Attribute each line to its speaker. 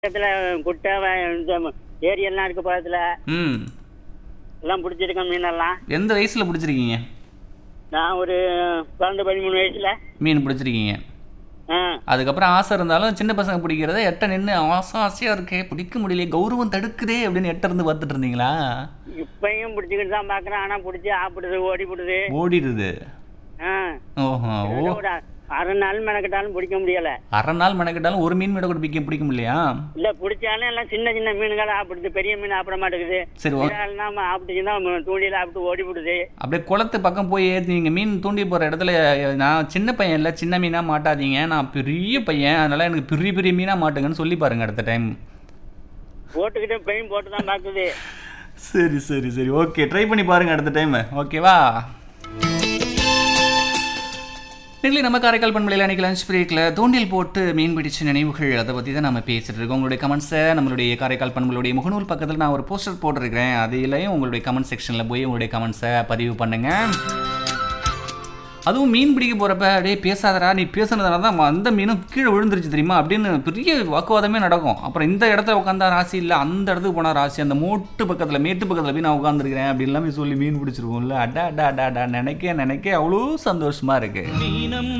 Speaker 1: பக்கத்துல குட்டை வ- இந்த ஏரி எல்லாம் இருக்கு பக்கத்துல
Speaker 2: ம்
Speaker 1: எல்லாம் பிடிச்சிருக்கேன் மீனெல்லாம்
Speaker 2: எந்த வயசில் பிடிச்சிருக்கீங்க
Speaker 1: நான் ஒரு பன்னெண்டு பதிமூணு வயசுல
Speaker 2: மீன் பிடிச்சிருக்கீங்க
Speaker 1: ஆ
Speaker 2: அதுக்கப்புறம் ஆசை இருந்தாலும் சின்ன பசங்க பிடிக்கிறத எட்ட நின்று ஆசை ஆசையாக இருக்கே பிடிக்க முடியலையே கௌரவம் தடுக்குதே அப்படின்னு எட்ட இருந்து பார்த்துட்டு இருந்தீங்களா
Speaker 1: இப்பயும் பிடிச்சிக்கிட்டு தான் பாக்குறேன் ஆனா பிடிச்சி ஆப்பிடுது ஓடி போடுது
Speaker 2: ஓடிடுது
Speaker 1: ஆ
Speaker 2: ஓஹோ ஓ
Speaker 1: இதுல ஒரு அரை நாள் மெனக்கிட்டாலும் பிடிக்க முடியல
Speaker 2: அரை நாள் மெனக்கிட்டாலும் ஒரு மீன் மீட கூட பிடிக்க பிடிக்க முடியலையா
Speaker 1: இல்ல பிடிச்சாலும் எல்லாம் சின்ன சின்ன மீன்கள் ஆப்பிடுது பெரிய மீன் ஆப்பிட மாட்டேங்குது
Speaker 2: சரி ஓ
Speaker 1: நாம ஆப்பிட்டுச்சுன்னா தூண்டியில ஆப்பிட்டு ஓடி போடுது
Speaker 2: அப்படியே குளத்து பக்கம் போய் நீங்கள் மீன் தூண்டி போகிற இடத்துல நான் சின்ன பையன் இல்லை சின்ன மீனாக மாட்டாதீங்க நான் பெரிய பையன் அதனால் எனக்கு பெரிய பெரிய மீனாக மாட்டுங்கன்னு சொல்லி பாருங்க அடுத்த டைம்
Speaker 1: போட்டுக்கிட்டு பெயும் போட்டு தான் பாக்குது
Speaker 2: சரி சரி சரி ஓகே ட்ரை பண்ணி பாருங்க அடுத்த டைம் ஓகேவா நீங்களே நம்ம காரைக்கால் பண்பலையில் அன்றைக்கி லஞ்ச் பிரேக்கில் தூண்டில் போட்டு மீன் பிடிச்ச நினைவுகள் அதை பற்றி தான் நம்ம பேசிட்டு இருக்கோம் உங்களுடைய கமெண்ட்ஸை நம்மளுடைய காரைக்கால் பண்புகளுடைய முகநூல் பக்கத்தில் நான் ஒரு போஸ்டர் போட்டிருக்கிறேன் அதிலையும் உங்களுடைய கமெண்ட் செக்ஷனில் போய் உங்களுடைய கமெண்ட்ஸை பதிவு பண்ணுங்கள் அதுவும் மீன் பிடிக்க போகிறப்ப அப்படியே பேசாதடா நீ பேசுனதுனால தான் அந்த மீனும் கீழே விழுந்துருச்சு தெரியுமா அப்படின்னு பெரிய வாக்குவாதமே நடக்கும் அப்புறம் இந்த இடத்துல உட்காந்தா ராசி இல்லை அந்த இடத்துக்கு போனால் ராசி அந்த மூட்டு பக்கத்தில் மேட்டு பக்கத்தில் போய் நான் உட்காந்துருக்கிறேன் அப்படி எல்லாமே சொல்லி மீன் பிடிச்சிருவோம்ல அடா அடா அடா அடா நினைக்க நினைக்க அவ்வளோ சந்தோஷமாக இருக்குது
Speaker 3: மீனம்